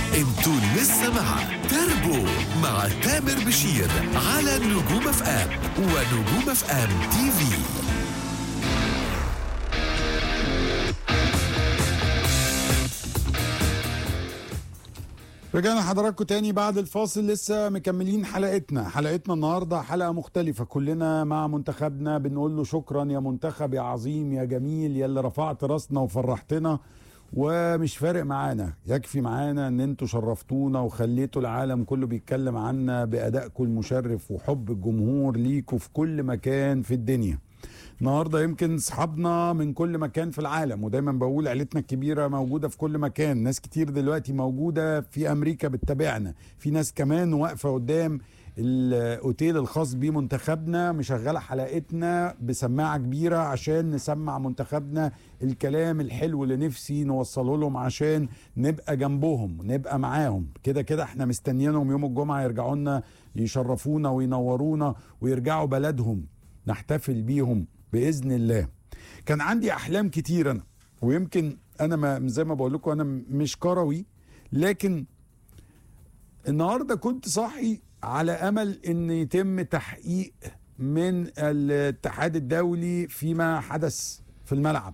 انتوا لسه مع تربو مع تامر بشير على نجوم اف ام ونجوم اف ام تي في رجعنا حضراتكم تاني بعد الفاصل لسه مكملين حلقتنا حلقتنا النهارده حلقه مختلفه كلنا مع منتخبنا بنقول له شكرا يا منتخب يا عظيم يا جميل يا اللي رفعت راسنا وفرحتنا ومش فارق معانا يكفي معانا ان انتوا شرفتونا وخليتوا العالم كله بيتكلم عنا بادائكم المشرف وحب الجمهور ليكوا في كل مكان في الدنيا النهارده يمكن اصحابنا من كل مكان في العالم ودايما بقول عيلتنا الكبيره موجوده في كل مكان ناس كتير دلوقتي موجوده في امريكا بتتابعنا في ناس كمان واقفه قدام الاوتيل الخاص بمنتخبنا مشغله حلقتنا بسماعه كبيره عشان نسمع منتخبنا الكلام الحلو اللي نفسي نوصله لهم عشان نبقى جنبهم نبقى معاهم كده كده احنا مستنيينهم يوم الجمعه يرجعوا لنا يشرفونا وينورونا ويرجعوا بلدهم نحتفل بيهم باذن الله كان عندي احلام كتير انا ويمكن انا ما زي ما بقول لكم انا مش كروي لكن النهارده كنت صاحي على امل ان يتم تحقيق من الاتحاد الدولي فيما حدث في الملعب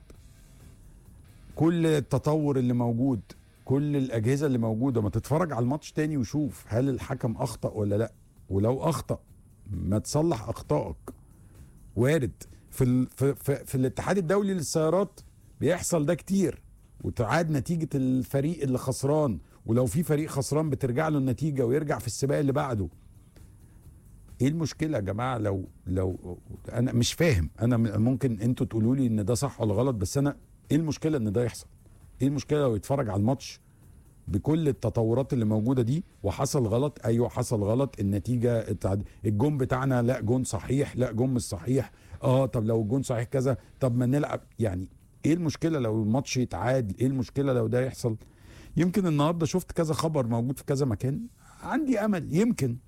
كل التطور اللي موجود كل الاجهزه اللي موجوده ما تتفرج على الماتش تاني وشوف هل الحكم اخطا ولا لا ولو اخطا ما تصلح اخطائك وارد في ال... في, في, في الاتحاد الدولي للسيارات بيحصل ده كتير وتعاد نتيجه الفريق اللي خسران ولو في فريق خسران بترجع له النتيجه ويرجع في السباق اللي بعده ايه المشكله يا جماعه لو لو انا مش فاهم انا ممكن انتوا تقولوا لي ان ده صح ولا غلط بس انا ايه المشكله ان ده يحصل ايه المشكله لو يتفرج على الماتش بكل التطورات اللي موجوده دي وحصل غلط ايوه حصل غلط النتيجه الجون بتاعنا لا جون صحيح لا جون مش صحيح اه طب لو الجون صحيح كذا طب ما نلعب يعني ايه المشكله لو الماتش يتعاد ايه المشكله لو ده يحصل يمكن النهارده شفت كذا خبر موجود في كذا مكان عندي امل يمكن